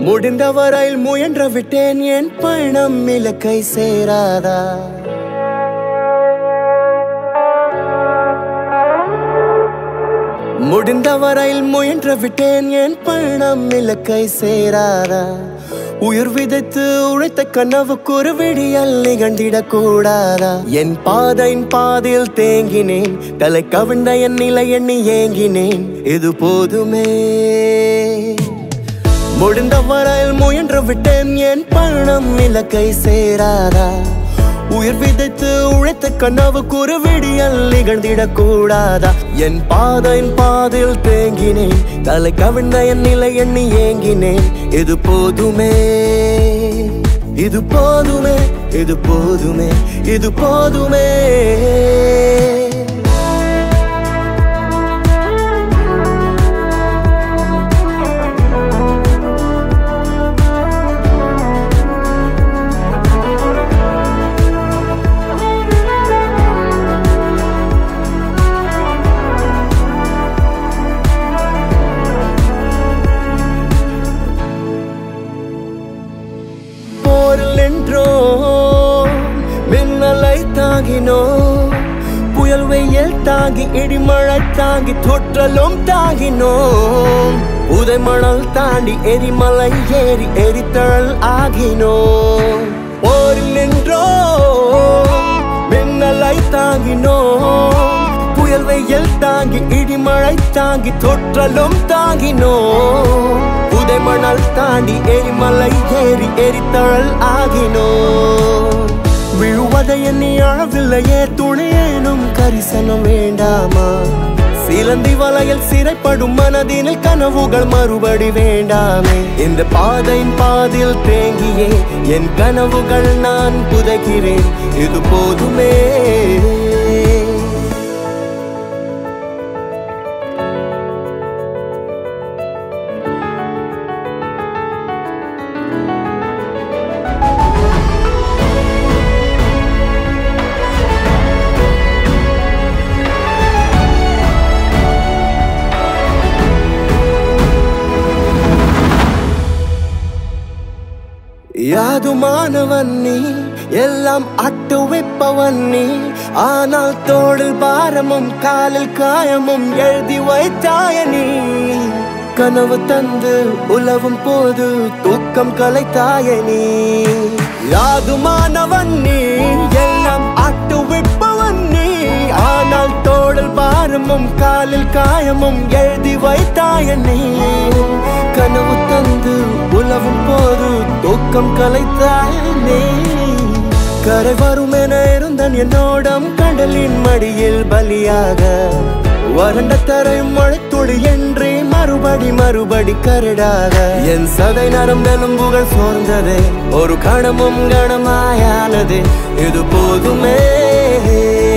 முடிந்தவரையில் முயன்று விட்டேன் என் பயணம் இலக்கை சேராதா முடிந்தவரையில் முயன்று விட்டேன் என் பயணம் இலக்கை சேராதா உயிர் விதைத்து உழைத்த கனவுக்கு ஒரு விடியல் நிகழ்ந்திடக் கூடாதா என் பாதையின் பாதையில் தேங்கினேன் தலை கவிழ்ந்த என் நிலை எண்ணி ஏங்கினேன் இது போதுமே முடிந்தவரையில் முயன்று விட்டேன் என் பயணம் இலக்கை சேராதா உயிர் விதைத்து உழைத்த கனவுக்கு ஒரு விடியல் நிகழ்ந்திடக் கூடாதா என் பாதையின் பாதையில் தேங்கினேன் தலை கவிழ்ந்த என் நிலை எண்ணி ஏங்கினேன் இது போதுமே இது போதுமே இது போதுமே இது போதுமே போரில் நின்றோம் மின்னலை தாங்கினோம் புயல் வெயில் தாங்கி இடிமழை தாங்கி தொற்றலும் தாங்கினோம் உதை மணல் தாண்டி எரிமலை ஏறி எரித்தழல் ஆகினோம் போரில் நின்றோம் மின்னலை தாங்கினோம் புயல் வெயில் தாங்கி இடிமழை தாங்கி தொற்றலும் தாங்கினோம் புதை மணல் தாண்டி எரிமலை ஏறி எரித்தழல் ஆகினோம் விழுவதை எண்ணி அழவில்லையே துணையேனும் கரிசனம் வேண்டாமா சிலந்தி வலையில் சிறைப்படும் மனதினில் கனவுகள் மறுபடி வேண்டாமே இந்த பாதையின் பாதியில் தேங்கியே என் கனவுகள் நான் புதைக்கிறேன் இது போதுமே யாதுமானவன் நீ எல்லாம் அட்டுவிப்பவன் நீ ஆனால் தோளில் பாரமும் காலில் காயமும் எழுதி வைத்தாய நீ கனவு தந்து உலவும் போது தூக்கம் கலைத்தாய நீ யாதுமானவன் நீ எல்லாம் அட்டுவிப்பவன் நீ ஆனால் தோளில் பாரமும் காலில் காயமும் எழுதி வைத்தாய நீ கனவு தந்து உலவும் போது தூக்கம் கலைத்தாய நீ கரை வரும் என இருந்தன் என்னோடம் கடலின் மடியில் பலியாக வறண்ட தரையும் மழைத்துளி என்று மறுபடி மறுபடி கரடாக என் சதை நரம் எலும்புகள் சோர்ந்ததே ஒரு கணமும் கணமாயானதே இது போதுமே